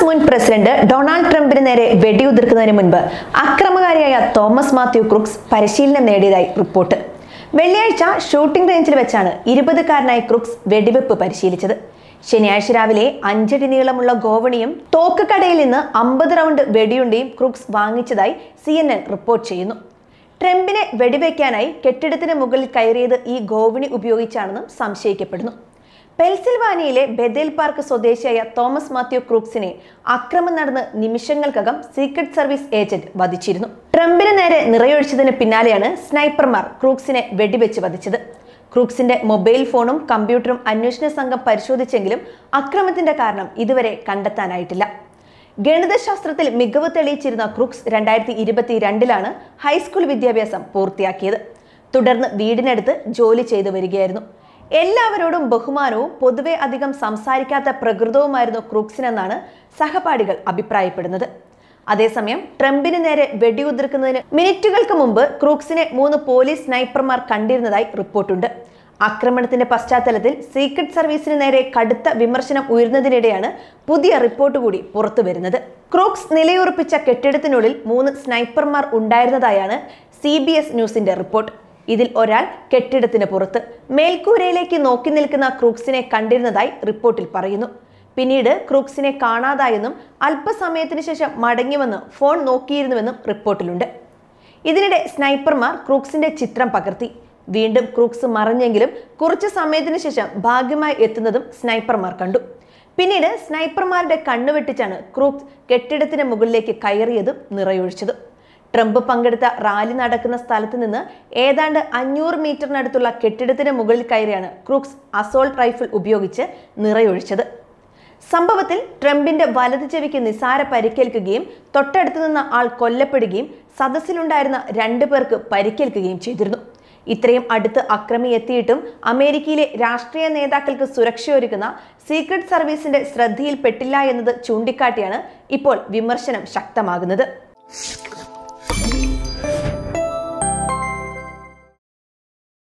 മുൻ president Donald ട്രംപിന് നേരെ വെടിയുതിർക്കുന്നതിന് മുൻപ് അക്രമകാരിയായ തോമസ് മാത്യു ക്രൂക്സ് പരിശീലനം നേടിയതായി റിപ്പോർട്ട് വെള്ളിയാഴ്ച ഷൂട്ടിംഗ് റേഞ്ചിൽ വെച്ചാണ് ഇരുപതുകാരനായ ക്രൂക്സ് വെടിവെപ്പ് പരിശീലിച്ചത് ശനിയാഴ്ച രാവിലെ അഞ്ചടി നീളമുള്ള ഗോവണിയും തോക്ക് കടയിൽ നിന്ന് അമ്പത് റൗണ്ട് വെടിയുണ്ടയും ക്രൂക്സ് വാങ്ങിച്ചതായി സി റിപ്പോർട്ട് ചെയ്യുന്നു ട്രംപിനെ വെടിവെക്കാനായി കെട്ടിടത്തിന് മുകളിൽ കയറിയത് ഈ ഗോവണി ഉപയോഗിച്ചാണെന്നും സംശയിക്കപ്പെടുന്നു പെൻസിൽവാനിയയിലെ ബെദേൽ പാർക്ക് സ്വദേശിയായ തോമസ് മാത്യു ക്രൂക്സിനെ അക്രമം നടന്ന് നിമിഷങ്ങൾക്കകം സീക്രട്ട് സർവീസ് ഏജന്റ് വധിച്ചിരുന്നു ട്രംപിന് നേരെ നിറയൊഴിച്ചതിന് പിന്നാലെയാണ് സ്നൈപ്പർമാർ ക്രൂക്സിനെ വെടിവെച്ച് വധിച്ചത് ക്രൂക്സിന്റെ മൊബൈൽ ഫോണും കമ്പ്യൂട്ടറും അന്വേഷണ സംഘം പരിശോധിച്ചെങ്കിലും അക്രമത്തിന്റെ കാരണം ഇതുവരെ കണ്ടെത്താനായിട്ടില്ല ഗണിതശാസ്ത്രത്തിൽ മികവ് തെളിയിച്ചിരുന്ന ക്രൂക്സ് രണ്ടായിരത്തി ഇരുപത്തി രണ്ടിലാണ് ഹൈസ്കൂൾ വിദ്യാഭ്യാസം പൂർത്തിയാക്കിയത് തുടർന്ന് വീടിനടുത്ത് ജോലി ചെയ്തു വരികയായിരുന്നു എല്ലാവരോടും ബഹുമാനവും പൊതുവെ അധികം സംസാരിക്കാത്ത പ്രകൃതവുമായിരുന്നു ക്രൂക്സിനെന്നാണ് സഹപാഠികൾ അഭിപ്രായപ്പെടുന്നത് അതേസമയം ട്രംപിന് നേരെ വെടിയുതിർക്കുന്നതിന് മിനിറ്റുകൾക്ക് മുമ്പ് ക്രൂക്സിനെ മൂന്ന് പോലീസ് സ്നൈപ്പർമാർ കണ്ടിരുന്നതായി റിപ്പോർട്ടുണ്ട് ആക്രമണത്തിന്റെ പശ്ചാത്തലത്തിൽ സീക്രട്ട് സർവീസിന് നേരെ കടുത്ത വിമർശനം ഉയർന്നതിനിടെയാണ് പുതിയ റിപ്പോർട്ട് കൂടി പുറത്തു വരുന്നത് ക്രൂക്സ് നിലയുറപ്പിച്ച കെട്ടിടത്തിനുള്ളിൽ മൂന്ന് സ്നൈപ്പർമാർ ഉണ്ടായിരുന്നതായാണ് സി ബി എസ് ന്യൂസിന്റെ റിപ്പോർട്ട് ഇതിൽ ഒരാൾ കെട്ടിടത്തിന് പുറത്ത് മേൽക്കൂരയിലേക്ക് നോക്കി നിൽക്കുന്ന ക്രൂക്സിനെ കണ്ടിരുന്നതായി റിപ്പോർട്ടിൽ പറയുന്നു പിന്നീട് ക്രൂക്സിനെ കാണാതായെന്നും അല്പസമയത്തിന് ശേഷം മടങ്ങിവന്ന് ഫോൺ നോക്കിയിരുന്നുവെന്നും റിപ്പോർട്ടിലുണ്ട് ഇതിനിടെ സ്നൈപ്പർമാർ ക്രൂക്സിന്റെ ചിത്രം പകർത്തി വീണ്ടും ക്രൂക്സ് മറഞ്ഞെങ്കിലും കുറച്ച് സമയത്തിന് ശേഷം ഭാഗ്യമായി എത്തുന്നതും സ്നൈപ്പർമാർ കണ്ടു പിന്നീട് സ്നൈപ്പർമാരുടെ കണ്ണുവെട്ടിച്ചാണ് ക്രൂക്സ് കെട്ടിടത്തിന് മുകളിലേക്ക് കയറിയതും നിറയൊഴിച്ചതും ട്രംപ് പങ്കെടുത്ത റാലി നടക്കുന്ന സ്ഥലത്ത് നിന്ന് ഏതാണ്ട് അഞ്ഞൂറ് മീറ്ററിനടുത്തുള്ള കെട്ടിടത്തിന് മുകളിൽ കയറിയാണ് ക്രൂക്സ് അസോൾട്ട് റൈഫിൾ ഉപയോഗിച്ച് നിറയൊഴിച്ചത് സംഭവത്തിൽ ട്രംപിന്റെ വലതു ചെവിക്ക് നിസാര പരിക്കേൽക്കുകയും തൊട്ടടുത്ത് നിന്ന ആൾ കൊല്ലപ്പെടുകയും സദസ്സിലുണ്ടായിരുന്ന രണ്ടു പേർക്ക് പരിക്കേൽക്കുകയും ചെയ്തിരുന്നു ഇത്രയും അടുത്ത് അക്രമി എത്തിയിട്ടും അമേരിക്കയിലെ രാഷ്ട്രീയ നേതാക്കൾക്ക് സുരക്ഷയൊരുക്കുന്ന സീക്രട്ട് സർവീസിന്റെ ശ്രദ്ധയിൽപ്പെട്ടില്ല എന്നത് ചൂണ്ടിക്കാട്ടിയാണ് ഇപ്പോൾ വിമർശനം ശക്തമാകുന്നത്